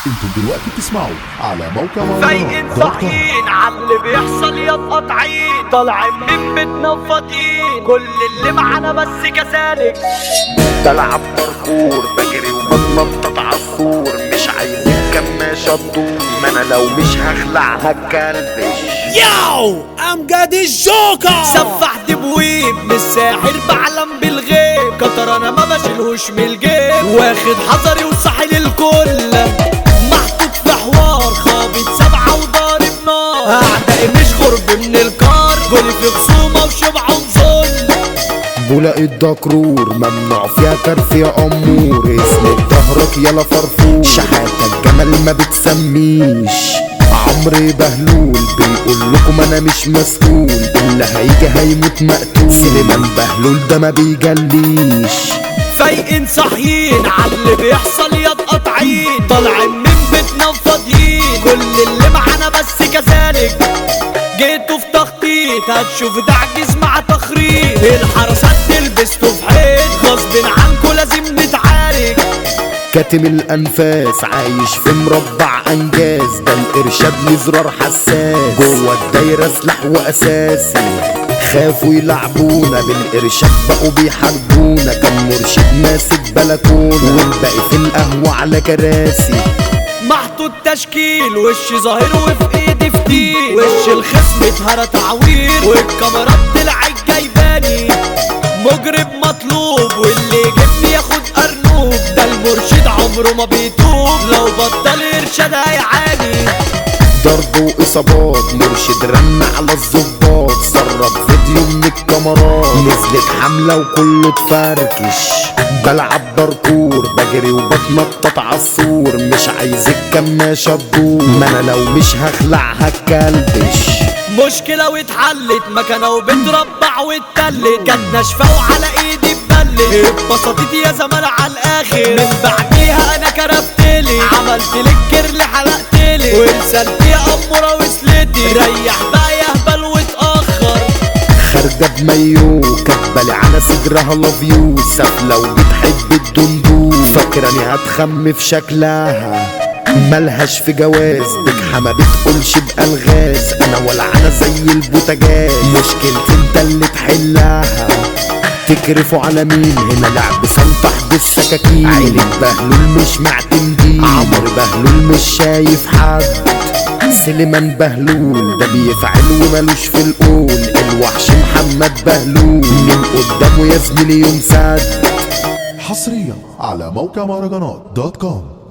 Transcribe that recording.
انتوا دلوقتي بتسمعوا على موقع فايقين مهرجانات دوت كوم. صاحيين على اللي بيحصل يا قطعين طالعين من بيتنا فاضيين كل اللي معانا بس كذلك بلعب باركور بجري وبتنطط عالسور مش عايزين كماشة تدور ما انا لو مش هخلع هتكلبش ياو امجد الجوكر سفح دبويب من الساحر بعلم بالغيب كتر انا ما بشيلهوش من الجيب واخد حذري وصاحي للكل محطوط في حوار خابط سبعة وضارب نار اعدائي مش غرب من الكار جولي في خصومة وشبع وظلم بولاق الدكرور ممنوع فيها كرف يا امور اسند ظهرك يلا فرفور شحاتك جمال ما بتسميش عمرو بهلول بيقول لكم انا مش مسؤول اللي هيجي هيموت مقتول سليمان بهلول ده ما بيجليش فايقين صاحيين على اللي بيحصل يا قطعين طالعين من بيتنا فاضيين كل اللي معانا بس كذلك جيتوا في تخطيط هتشوف دعجز مع تخريط الحرسات تلبسوا في حيط غصب عنكوا لازم نتعارك كاتم الانفاس عايش في مربع انجاز ده الارشاد لزرار حساس جوه الدايره سلاح واساسي خافوا يلعبونا بالارشاد بقوا بيحاربونا كان مرشد ماسك بلكونه والباقي في القهوه على كراسي محطوط تشكيل وش ظاهر وفي ايدي فتيل وش الخصم اتهرى تعوير والكاميرات طلعت جايباني مجرم مطلوب واللي يجيبني ياخد ارنوب ده المرشد عمره ما بيتوب لو بطل ارشاد هيعاني ضرب واصابات مرشد رن على الظباط سرب فيديو من الكاميرات نزلت حمله وكله اتفركش بلعب باركور بجري وبتنطط عالسور مش عايز الكماشة تدور ما انا لو مش هخلع هتكلبش مشكلة واتحلت مكانة وبتربع واتلت كانت ناشفة وعلى ايدي اتبلت اتبسطت يا زمان على الاخر من بعديها انا كرفتلي عملت لك كيرل حلقتلي ورسالتي يا امورة وصلتي ريح بقى يهبل واتأخر خارجة بمايو كبالي على صدرها لاف يو سافلة وبتحب الدندو فاكراني هتخم في شكلها ملهاش في جواز بجحة ما بتقولش بألغاز انا ولعانة زي البوتاجاز مشكلتي انت اللي تحلها تكرفوا على مين هنا لعب سلطح بالسكاكين عيلة بهلول مش معتمدين عمرو بهلول مش شايف حد سليمان بهلول ده بيفعل ومالوش في القول الوحش محمد بهلول من قدامه يا زميلي يوم سد حصريا على موقع مهرجانات دوت كوم